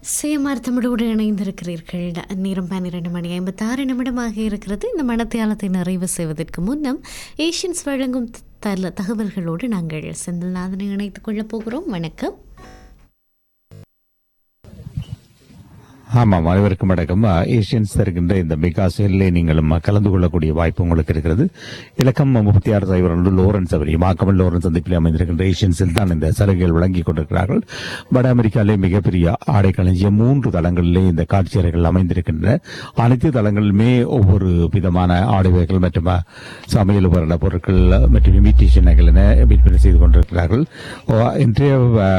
சுயமார் தமிழோடு இணைந்திருக்கிறீர்கள் நேரம் பன்னிரண்டு மணி ஐம்பத்தாறு நிமிடமாக இருக்கிறது இந்த மனத்தியாலத்தை நிறைவு செய்வதற்கு முன்னம் ஏஷியன்ஸ் வழங்கும் தல தகவல்களோடு நாங்கள் செந்தில்நாதனை இணைத்துக் கொள்ளப் போகிறோம் வணக்கம் ஆமாம் அனைவருக்கும் வணக்கம் ஏஷியன்ஸ் தருகின்ற இந்த மெகா சேலிலே நீங்களும் கலந்து கொள்ளக்கூடிய வாய்ப்பு உங்களுக்கு இருக்கிறது இலக்கம் முப்பத்தி ஆறு சைபர் ஒன்று லோரன்ஸ் அவரி மாக்கமல் லோரன்ஸ் சந்திப்பில் அமைந்திருக்கின்ற ஏஷியன்ஸில் தான் இந்த சலுகைகள் வழங்கிக் கொண்டிருக்கிறார்கள் வட அமெரிக்காவிலே மிகப்பெரிய ஆடை களஞ்சியம் மூன்று தளங்களிலே இந்த காட்சியறைகள் அமைந்திருக்கின்றன அனைத்து தளங்களிலுமே ஒவ்வொரு விதமான ஆடை வகைகள் மற்றும் அஹ், சமையல் உபகரண பொருட்கள் மற்றும் இமிட்டேஷன் நகைகள் என விற்பனை செய்து கொண்டிருக்கிறார்கள் ஓ, இன்றைய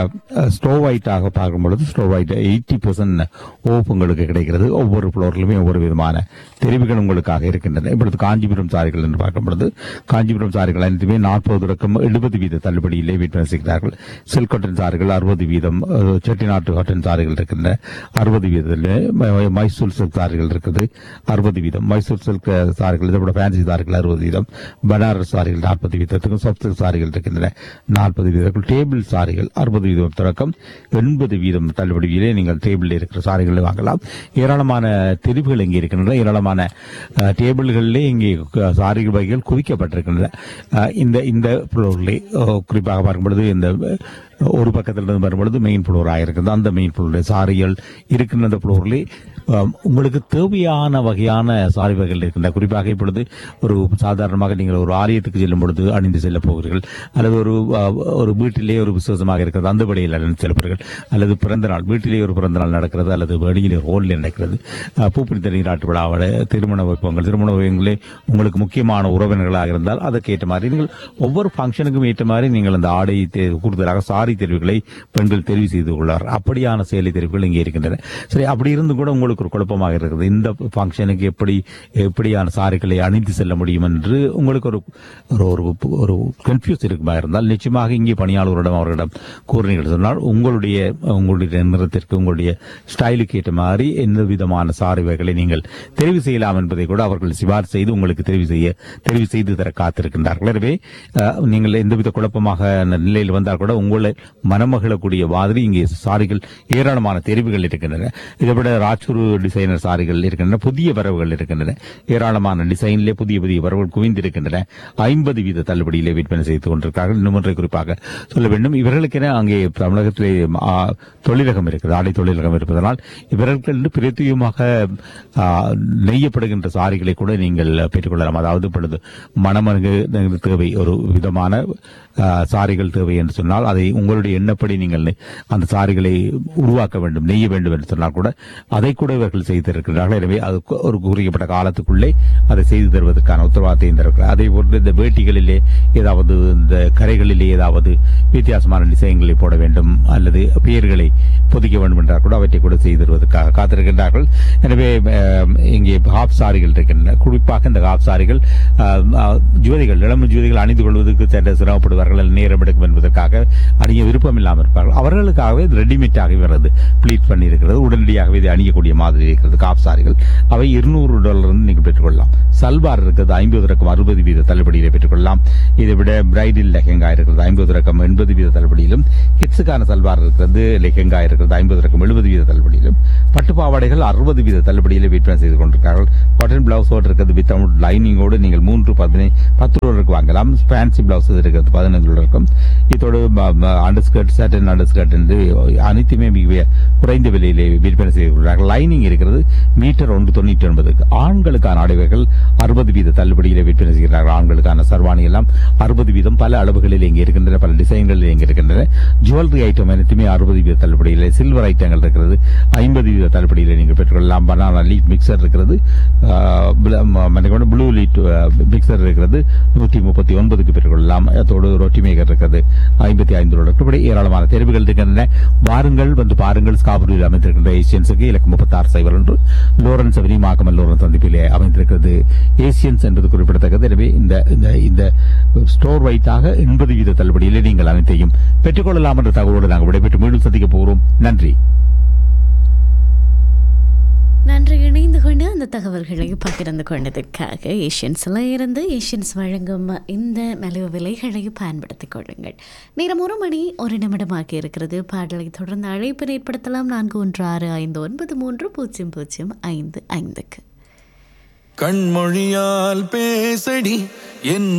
ஸ்டோ ஒயிட்டாக பார்க்கும் பொழுது ஸ்டோ ஒயிட் எயிட்டி பர்சன்ட் ஓப் உங்களுக்கு கிடைக்கிறது ஒவ்வொரு ஃப்ளோர்லையுமே ஒவ்வொரு விதமான தெரிவுகள் உங்களுக்காக இருக்கின்றன இப்பொழுது காஞ்சிபுரம் சாரிகள் என்று பார்க்கும் பொழுது காஞ்சிபுரம் சாரிகள் அனைத்துமே நாற்பது தொடக்கம் எழுபது வீத தள்ளுபடியிலே விற்பனை செய்கிறார்கள் சில்க் காட்டன் சாரிகள் அறுபது வீதம் அஹ், செட்டிநாட்டு காட்டன் சாரிகள் இருக்கின்றன அறுபது வீதத்தில் ம- மைசூர் சில்க் சாரிகள் இருக்குது அறுபது வீதம் மைசூர் சில்க் சாரிகள் இதை விட ஃபேன்சி சாரிகள் அறுபது வீதம் பனாரஸ் சாரிகள் நாற்பது வீதத்துக்கும் சாஃப்ட் சில்க் சாரிகள் இருக்கின்றன நாற்பது வீதத்துக்கும் டேபிள் சாரிகள் அறுபது வீதம் தொடக்கம் எண்பது வீதம் தள்ளுபடியிலே நீங்கள் டேபிளில் இருக்கிற சாரிகளை வாங்கலாம் ஏராளமான தெரிவுகள் இங்கே இருக்கின்றன ஏராளமான அஹ், டேபிள்களிலே இங்கே கு- சாரிகள் வகைகள் குவிக்கப்பட்டிருக்கின்றன அஹ், இந்த இந்த ஃப்ளோரிலே அஹ், குறிப்பாக பார்க்கும் பொழுது இந்த அஹ், ஒரு பக்கத்திலிருந்து வரும்பொழுது மெயின் ஃப்ளோராக இருக்குது அந்த மெயின் ஃப்ளோரில் சாரிகள் இருக்கின்ற அந்த ஃப்ளோரிலே அஹ், உங்களுக்கு தேவையான வகையான சாரி வகைகள் இருக்கின்றன குறிப்பாக இப்பொழுது ஒரு சாதாரணமாக நீங்கள் ஒரு ஆலயத்துக்கு செல்லும் பொழுது அணிந்து செல்ல போகிறீர்கள் அல்லது ஒரு அஹ், ஒரு வீட்டிலே ஒரு விசேஷமாக இருக்கிறது அந்த வழியில் அணிந்து செல்பவர்கள் அல்லது பிறந்த நாள் வீட்டிலே ஒரு பிறந்த நாள் நடக்கிறது அல்லது வெளியிலே ஹோலில் நடக்கிறது அஹ், பூப்பிடித்த நீராட்டு விழாவோட திருமண வைப்பங்கள் திருமண வைப்பங்களே உங்களுக்கு முக்கியமான உறவினர்களாக இருந்தால் அதற்கேற்ற மாதிரி நீங்கள் ஒவ்வொரு ஃபங்க்ஷனுக்கும் ஏற்ற மாதிரி நீங்கள் அந்த ஆடை தே- கூடுதலாக சாரி தெரிவுகளை பெண்கள் தெரிவு செய்து கொள்வார் அப்படியான சேலை தெரிவுகள் இங்கே இருக்கின்றன சரி அப்படி இருந்து கூட உங்களுக்கு ஒரு குழப்பமாக இருக்குது இந்த ஃபங்க்ஷனுக்கு எப்படி எப்படியான சாரிகளை அணிந்து செல்ல முடியும் என்று உங்களுக்கு ஒரு ஒரு- ஒரு ஒரு கன்ஃபியூஸ் இருக்குமா இருந்தால் நிச்சயமாக இங்கே பணியாளர்களிடம் அவர்களிடம் கூறினீர்கள் சொன்னால் உங்களுடைய உங்களுடைய நிறத்திற்கு உங்களுடைய ஸ்டைலுக்கு ஏற்ற மாதிரி எந்த விதமான சாரி வகைகளை நீங்கள் தெரிவு செய்யலாம் என்பதை கூட அவர்கள் சிபார் செய்து உங்களுக்கு தெரிவு செய்ய தெரிவு செய்து தர காத்திருக்கின்றார்கள் எனவே அஹ், நீங்கள் எந்தவித குழப்பமாக அந்த நிலையில் வந்தால் கூட உங்களை மனமகிழக்கூடிய மாதிரி இங்கே சாரிகள் ஏராளமான தெரிவுகள் இருக்கின்றன இதை விட ராச்சூர் டிசைனர் சாரிகள் இருக்கின்றன புதிய வரவுகள் இருக்கின்றன ஏராளமான டிசைனிலே புதிய புதிய வரவுகள் குவிந்திருக்கின்றன ஐம்பது வீத தள்ளுபடியிலே விற்பனை செய்து கொண்டிருக்கிறார்கள் இன்னும் ஒன்றை குறிப்பாக சொல்ல வேண்டும் இவர்களுக்கென அங்கே தமிழகத்திலே ஆ, தொழிலகம் இருக்குது ஆடை தொழிலகம் இருப்பதனால் இவர்கள் பிரத்யேகமாக ஆ, நெய்யப்படுகின்ற சாரிகளை கூட நீங்கள் பெற்றுக்கொள்ளலாம் அதாவது இப்பொழுது மணமருங்கு தேவை ஒரு விதமான ஆ, சாரிகள் தேவை என்று சொன்னால் அதை உங்களுடைய எண்ணப்படி நீங்கள் நெ- அந்த சாரிகளை உருவாக்க வேண்டும் நெய்ய வேண்டும் என்று சொன்னால் கூட அதை கூட இவர்கள் செய்து இருக்கிறார்கள் எனவே அது கு- ஒரு குறிக்கப்பட்ட காலத்துக்குள்ளே அதை செய்து தருவதற்கான உத்தரவாதத்தையும் தருகிறார் அதே போன்று இந்த வேட்டிகளிலே ஏதாவது இந்த கரைகளிலே ஏதாவது வித்தியாசமான டிசைன்களை போட வேண்டும் அல்லது பெயர்களை பொதிக்க வேண்டும் என்றால் கூட அவற்றை கூட செய்து தருவதற்காக காத்திருக்கின்றார்கள் எனவே அஹ், இங்கே ஹாப் சாரிகள் இருக்கின்றன குறிப்பாக இந்த ஹாப் சாரிகள் அஹ், அஹ், ஜுவதிகள் இளம் ஜுவதிகள் அணிந்து கொள்வதற்கு சற்று சிரமப்படுவார்கள் அல்லது நேரம் எடுக்கும் என்பதற்காக அணிய விருப்பம் இல்லாமல் இருப்பார்கள் அவர்களுக்காகவே இது ரெடிமேடாகவே வருது ப்ளீட் பண்ணி இருக்கிறது உடனடியாகவே இதை அணியக்கூடிய மாதிரி இருக்கிறது காப் சாரிகள் அவை இருநூறு டாலர் வந்து நீங்கள் பெற்றுக்கொள்ளலாம் சல்வார் இருக்கிறது ஐம்பது ரக்கம் அறுபது வீத தள்ளுபடியிலே பெற்றுக்கொள்ளலாம் இதை விட பிரைடில் லெஹெங்கா இருக்கிறது ஐம்பது ரக்கம் எண்பது வீத தள்ளுபடியிலும் கிட்ஸுக்கான சல்வார் இருக்கிறது லெஹெங்கா இருக்கிறது ஐம்பது ரக்கம் எழுபது வீத தள்ளுபடியிலும் பட்டு பாவாடைகள் அறுபது வீத தள்ளுபடியிலே விற்பனை செய்து கொண்டிருக்கிறார்கள் காட்டன் பிளவுஸோடு இருக்கிறது வித்தவுட் லைனிங்கோடு நீங்கள் மூன்று பதினை பத்து டாலருக்கு வாங்கலாம் ஃபேன்சி பிளவுஸ் இருக்கிறது பதினைந்து டாலர் இருக்கும் இதோடு அண்டர்ஸ்கர்ட் சட்டன் அண்டர்ஸ்கர்ட் என்று அனைத்துமே மிக குறைந்த விலையிலே விற்பனை செய்கிறார்கள் லைனிங் இருக்கிறது மீட்டர் ஒன்று தொண்ணூற்றி ஒன்பதுக்கு ஆண்களுக்கான ஆடைகள் அறுபது வீத தள்ளுபடியிலே விற்பனை செய்கிறார்கள் ஆண்களுக்கான சர்வாணி எல்லாம் அறுபது வீதம் பல அளவுகளில் இங்கே இருக்கின்றன பல டிசைன்களில் இங்கே இருக்கின்றன ஜுவல்லரி ஐட்டம் அனைத்துமே அறுபது வீத தள்ளுபடியிலே சில்வர் ஐட்டங்கள் இருக்கிறது ஐம்பது வீத தள்ளுபடியிலே நீங்கள் பெற்றுக்கொள்ளலாம் பனானா லீட் மிக்சர் இருக்கிறது ப்ளூ லீட் மிக்சர் இருக்கிறது நூற்றி முப்பத்தி ஒன்பதுக்கு பெற்றுக்கொள்ளலாம் அதோடு ரொட்டி மேக்கர் இருக்கிறது ஐம்பத்தி ஐந்து டாலர் இப்படி ஏராளமான தெரிவுகள் இருக்கின்றன வாருங்கள் வந்து பாருங்கள் ஸ்காபூரில் அமைந்திருக்கின்ற ஏசியன்ஸுக்கு இலக்கு முப்பத்தாறு சைபர் ஒன்று லோரன்ஸ் அவனி மாக்கமல் லோரன்ஸ் சந்திப்பிலே அமைந்திருக்கிறது ஏசியன்ஸ் என்பது குறிப்பிடத்தக்கது எனவே இந்த இந்த இந்த ஸ்டோர் வைட்டாக எண்பது வீத தள்ளுபடியிலே நீங்கள் அனைத்தையும் பெற்றுக்கொள்ளலாம் என்ற தகவலோடு நாங்கள் விடைபெற்று மீண்டும் சந்திக்க போகிறோம் நன்றி நன்றி இணைந்து கொண்டு அந்த தகவல்களை பகிர்ந்து கொண்டதற்காக ஏஷியன்ஸில் இருந்து ஏஷியன்ஸ் வழங்கும் இந்த மலிவு விலைகளை பயன்படுத்திக் கொள்ளுங்கள் நேரம் ஒரு மணி ஒரு நிமிடமாக இருக்கிறது பாடலை தொடர்ந்து அழைப்பு ஏற்படுத்தலாம் நான்கு ஒன்று ஆறு ஐந்து ஒன்பது மூன்று பூஜ்ஜியம் பூஜ்ஜியம் ஐந்து ஐந்துக்கு கண்மொழியால் பேசடி என்